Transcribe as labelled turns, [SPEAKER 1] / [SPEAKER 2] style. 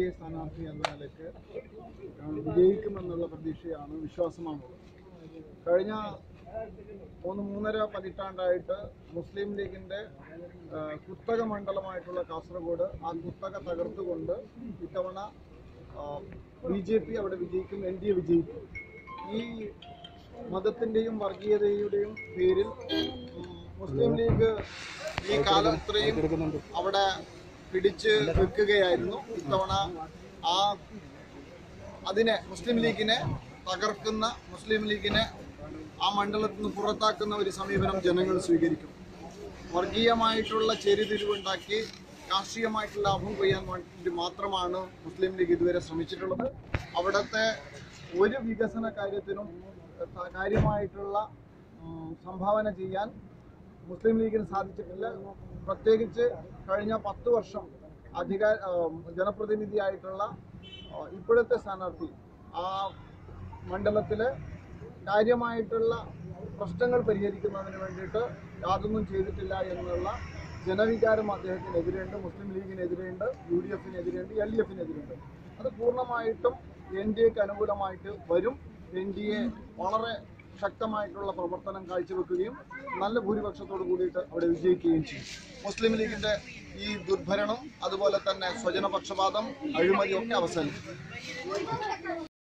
[SPEAKER 1] A സ്ഥാനാർത്ഥി എന്ന നിലയ്ക്ക് ആ, വിജയിക്കുമെന്നുള്ള പ്രതീക്ഷയാണ് വിശ്വാസമാണുള്ളത് കഴിഞ്ഞ മൂന്ന് മൂന്നര പതിറ്റാണ്ടായിട്ട് മുസ്ലിം ലീഗിന്റെ ആ, കുത്തക മണ്ഡലമായിട്ടുള്ള കാസർഗോഡ് ആ കുത്തക തകർത്തുകൊണ്ട് ഇത്തവണ ബി ജെ പി അവിടെ വിജയിക്കും എൻ ഡി എ വിജയിക്കും ഈ മതത്തിന്റെയും വർഗീയതയുടെയും പേരിൽ ഉം, മുസ്ലിം ലീഗ് ഈ കാലം ഇത്രയും അവിടെ പിടിച്ച് വെക്കുകയായിരുന്നു ഇത്തവണ ആ അതിനെ മുസ്ലിം ലീഗിനെ തകർക്കുന്ന മുസ്ലിം ലീഗിനെ ആ മണ്ഡലത്തിൽ നിന്ന് പുറത്താക്കുന്ന ഒരു സമീപനം ജനങ്ങൾ സ്വീകരിക്കും വർഗീയമായിട്ടുള്ള ചേരിതിരിവുണ്ടാക്കി രാഷ്ട്രീയമായിട്ടുള്ള ലാഭം കൊയ്യാൻ വേണ്ടി മാത്രമാണ് മുസ്ലിം ലീഗ് ഇതുവരെ ശ്രമിച്ചിട്ടുള്ളത് അവിടുത്തെ ഒരു വികസന കാര്യത്തിനും ഏഹ്, കാര്യമായിട്ടുള്ള ഉം, സംഭാവന ചെയ്യാൻ മുസ്ലിം ലീഗിന് സാധിച്ചിട്ടില്ല പ്രത്യേകിച്ച് കഴിഞ്ഞ പത്ത് വർഷം അധികാര ആ, ജനപ്രതിനിധിയായിട്ടുള്ള ആ, ഇപ്പോഴത്തെ സ്ഥാനാർത്ഥി ആ മണ്ഡലത്തിലെ കാര്യമായിട്ടുള്ള പ്രശ്നങ്ങൾ പരിഹരിക്കുന്നതിന് വേണ്ടിയിട്ട് യാതൊന്നും ചെയ്തിട്ടില്ല എന്നുള്ള ജനവികാരം അദ്ദേഹത്തിനെതിരെയുണ്ട് മുസ്ലിം ലീഗിനെതിരെയുണ്ട് യു ഡി എഫിനെതിരെയുണ്ട് എൽ ഡി എഫിനെതിരെയുണ്ട് അത് പൂർണ്ണമായിട്ടും എൻ ഡി എക്ക് അനുകൂലമായിട്ട് വരും എൻ ഡി എ വളരെ ശക്തമായിട്ടുള്ള പ്രവർത്തനം കാഴ്ചവെക്കുകയും നല്ല ഭൂരിപക്ഷത്തോട് കൂടിയിട്ട് അവിടെ വിജയിക്കുകയും ചെയ്യും മുസ്ലിം ലീഗിന്റെ ഈ ദുർഭരണം അതുപോലെ തന്നെ സ്വജനപക്ഷപാതം അഴിമതിയൊക്കെ അവസാനിക്കും